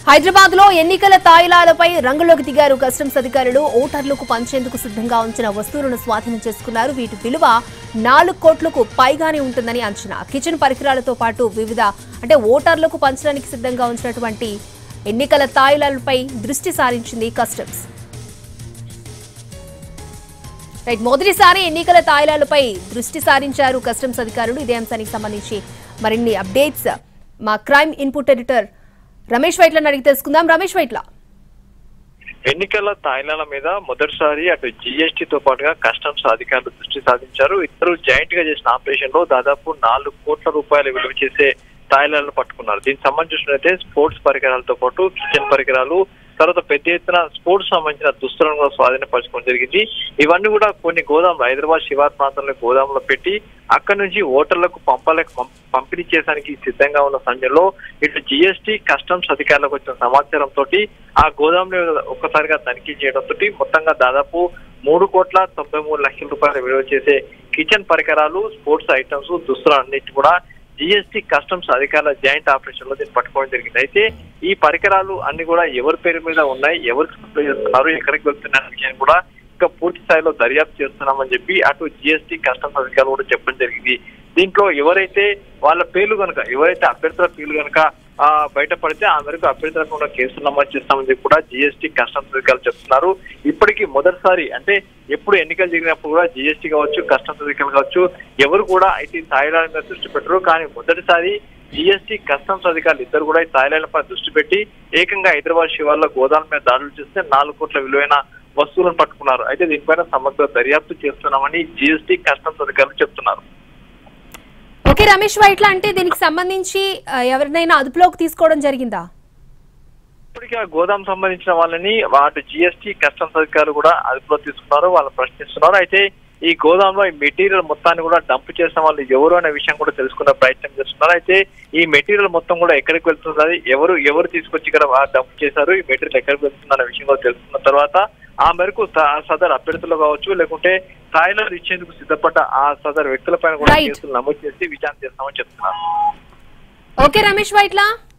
హైదరాబాద్ లో ఎన్నికల తాయిలాలపై రంగులోకి దిగారు కస్టమ్స్ అధికారులు ఓటర్లకు పంచేందుకు సిద్ధంగా ఉంచిన వస్తువులను స్వాధీనం చేసుకున్నారు వీటి విలువ నాలుగు కోట్లకు పైగానే ఉంటుందని అంచనా కిచెన్ పరికరాలతో పాటు వివిధ అంటే ఓటర్లకు పంచడానికి సిద్ధంగా ఉంచినటువంటి ఎన్నికల తాయిలాలపై దృష్టి సారించింది కస్టమ్స్ రైట్ మొదటిసారి ఎన్నికల తాయిలాలపై దృష్టి సారించారు కస్టమ్స్ అధికారులు ఇదే అంశానికి సంబంధించి మరిన్ని అప్డేట్స్ మా క్రైమ్ ఇన్పుట్ ఎడిటర్ రమేష్ వైట్లను అడిగి తెలుసుకుందాం రమేష్ వైట్ల ఎన్నికల తాయిలాల మీద మొదటిసారి అటు జీఎస్టీ తో పాటుగా కస్టమ్స్ అధికారులు దృష్టి సాధించారు ఇద్దరు జాయింట్ గా చేసిన ఆపరేషన్ లో దాదాపు నాలుగు కోట్ల రూపాయలు విలువ చేసే తాయిలాలను పట్టుకున్నారు దీనికి సంబంధించినట్లయితే స్పోర్ట్స్ పరికరాలతో పాటు కిచెన్ పరికరాలు తర్వాత పెద్ద ఎత్తున స్పోర్ట్స్ సంబంధించిన దుస్తులను కూడా స్వాధీనపరచుకోవడం జరిగింది ఇవన్నీ కూడా కొన్ని గోదాములు హైదరాబాద్ శివార్ ప్రాంతంలో గోదాములో పెట్టి అక్కడ నుంచి ఓటర్లకు పంపాలకు పం- పంపిణీ చేయడానికి సిద్ధంగా ఉన్న సమయంలో ఇటు జిఎస్టీ కస్టమ్స్ అధికారులకు వచ్చిన సమాచారం తోటి ఆ గోదాంలో ఒక్కసారిగా తనిఖీ చేయడంతో మొత్తంగా దాదాపు మూడు కోట్ల తొంభై మూడు లక్షల రూపాయలు విలువ చేసే కిచెన్ పరికరాలు స్పోర్ట్స్ ఐటమ్స్ దుస్తులు అన్నిటి కూడా జిఎస్టీ కస్టమ్స్ అధికారుల జాయింట్ ఆపరేషన్ లో దీన్ని పట్టుకోవడం జరిగింది అయితే ఈ పరికరాలు అన్ని కూడా ఎవరి పేరు మీద ఉన్నాయి ఎవరు సప్లై చేస్తున్నారు ఎక్కడికి వెళ్తున్నారు అనే విషయాన్ని కూడా ఇంకా పూర్తి స్థాయిలో దర్యాప్తు చేస్తున్నామని చెప్పి అటు జిఎస్టీ కస్టమ్స్ అధికారులు కూడా చెప్పడం జరిగింది దీంట్లో ఎవరైతే వాళ్ళ పేర్లు కనుక ఎవరైతే అభ్యర్థుల పేర్లు కనుక ఆ, బయటపడితే ఆ మేరకు అభ్యర్థులకు కేసులు నమోదు చేస్తామని చెప్పి కూడా జిఎస్టీ కస్టమ్స్ అధికారులు చెప్తున్నారు ఇప్పటికీ మొదటిసారి అంటే ఎప్పుడు ఎన్నికలు జరిగినప్పుడు కూడా జిఎస్టీ కావచ్చు కస్టమ్స్ అధికారులు కావచ్చు ఎవరు కూడా అయితే తాయిలాల మీద దృష్టి పెట్టరు కానీ మొదటిసారి జిఎస్టీ కస్టమ్స్ అధికారులు ఇద్దరు కూడా ఈ తాయిలాలపై దృష్టి పెట్టి ఏకంగా హైదరాబాద్ శివార్ల గోదాల మీద దాడులు చేస్తే నాలుగు కోట్ల విలువైన వస్తువులను పట్టుకున్నారు అయితే దీనిపైన సమగ్ర దర్యాప్తు చేస్తున్నామని జిఎస్టీ కస్టమ్స్ అధికారులు చెప్తున్నారు ఓకే రమేష్ వైట్ల అంటే దీనికి సంబంధించి ఆ, ఎవరినైనా అదుపులోకి తీసుకోవడం జరిగిందా ఇప్పటికే ఆ గోదాం సంబంధించిన వాళ్ళని వాటి జిఎస్టీ కస్టమ్స్ అధికారులు కూడా అదుపులో తీసుకున్నారు వాళ్ళు ప్రశ్నిస్తున్నారు అయితే ఈ గోదాంలో ఈ మెటీరియల్ మొత్తాన్ని కూడా డంప్ చేసిన వాళ్ళు ఎవరు అనే విషయం కూడా తెలుసుకునే ప్రయత్నం చేస్తున్నారు అయితే ఈ మెటీరియల్ మొత్తం కూడా ఎక్కడికి వెళ్తుంది ఎవరు ఎవరు తీసుకొచ్చి ఇక్కడ డంప్ చేశారు ఈ మెటీరియల్ ఎక్కడికి వెళ్తుంది అనే విషయం కూడా తెలుసుకున్న తర్వాత ఆ మేరకు స- సదర్ అభ్యర్థులు కావచ్చు లేకుంటే స్థాయిలో ఇచ్చేందుకు సిద్ధపడ్డ ఆ సదర్ వ్యక్తులపైన కూడా Right. కేసులు నమోదు చేసి విచారణ చేస్తామని చెప్తున్నారు ఓకే రమేష్ వైట్ల